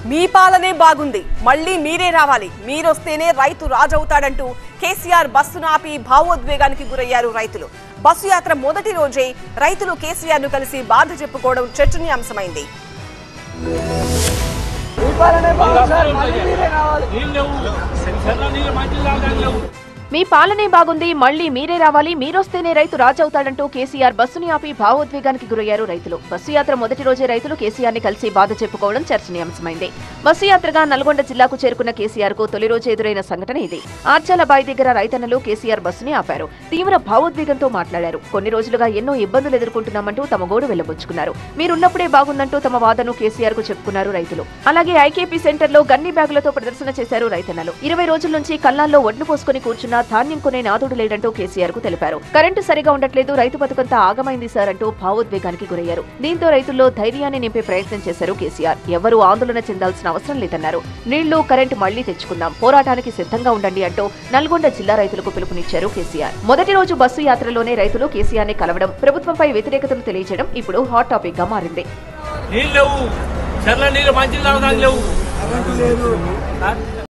మీ పాలనే బాగుంది మళ్ళీ మీరే రావాలి మీరొస్తేనే రైతు రాజవుతాడంటూ కేసీఆర్ బస్సును ఆపి భావోద్వేగానికి గురయ్యారు రైతులు బస్సు యాత్ర మొదటి రోజే రైతులు కేసీఆర్ ను కలిసి బాధ చెప్పుకోవడం చర్చనీయాంశమైంది నీళ్ళు లేవు చెర్ల నీళ్ళు మంచి తాగడానికి లేవు మీ పాలనే బాగుంది మళ్ళీ మీరే రావాలి మీరొస్తేనే రైతు రాజవుతాడంటూ కేసీఆర్ బస్సుని ఆపి భావోద్వేగానికి గురయ్యారు రైతులు బస్సు యాత్ర మొదటి రోజే రైతులు కేసీఆర్ ని కలిసి బాధ చెప్పుకోవడం చర్చనీయాంశమైంది బస్సు యాత్రగా నల్గొండ జిల్లాకు చేరుకున్న కేసీఆర్ కు తొలి రోజు ఎదురైన సంఘటన ఇది ఆర్చాల బాయి దగ్గర రైతన్నలు కేసీఆర్ బస్సుని ఆపారు తీవ్ర భావోద్వేగంతో మాట్లాడారు కొన్ని రోజులుగా ఎన్నో ఇబ్బందులు ఎదుర్కొంటున్నామంటూ తమ గోడు వెళ్లబుచ్చుకున్నారు మీరున్నప్పుడే బాగుందంటూ తమ వాదను కేసీఆర్ కు చెప్పుకున్నారు రైతులు అలాగే ఐకేపీ సెంటర్ లో గన్ని బ్యాగులతో ప్రదర్శన చేశారు రైతన్నలు ఇరవై రోజుల నుంచి కల్లాల్లో ఒడ్లు పోసుకుని కూర్చున్న ధాన్యం కొనే నాదుడు లేడంటూ కేసీఆర్ కు తెలిపారు కరెంటు సరిగా ఉండట్లేదు రైతు బతుకంతా ఆగమైంది సార్ అంటూ భావోద్వేగానికి గురయ్యారు దీంతో రైతుల్లో ధైర్యాన్ని నింపే ప్రయత్నం చేశారు కేసీఆర్ ఎవరూ ఆందోళన చెందాల్సిన అవసరం లేదన్నారు నీళ్లు కరెంటు మళ్లీ తెచ్చుకుందాం పోరాటానికి సిద్ధంగా ఉండండి అంటూ నల్గొండ జిల్లా రైతులకు పిలుపునిచ్చారు కేసీఆర్ మొదటి రోజు బస్సు యాత్రలోనే రైతులు కేసీఆర్ ని కలవడం ప్రభుత్వంపై వ్యతిరేకతను తెలియజేయడం ఇప్పుడు హాట్ టాపిక్ గా మారింది నీళ్ళు లేవు చెర్ల నీళ్ళు మంచి తాగడానికి లేవు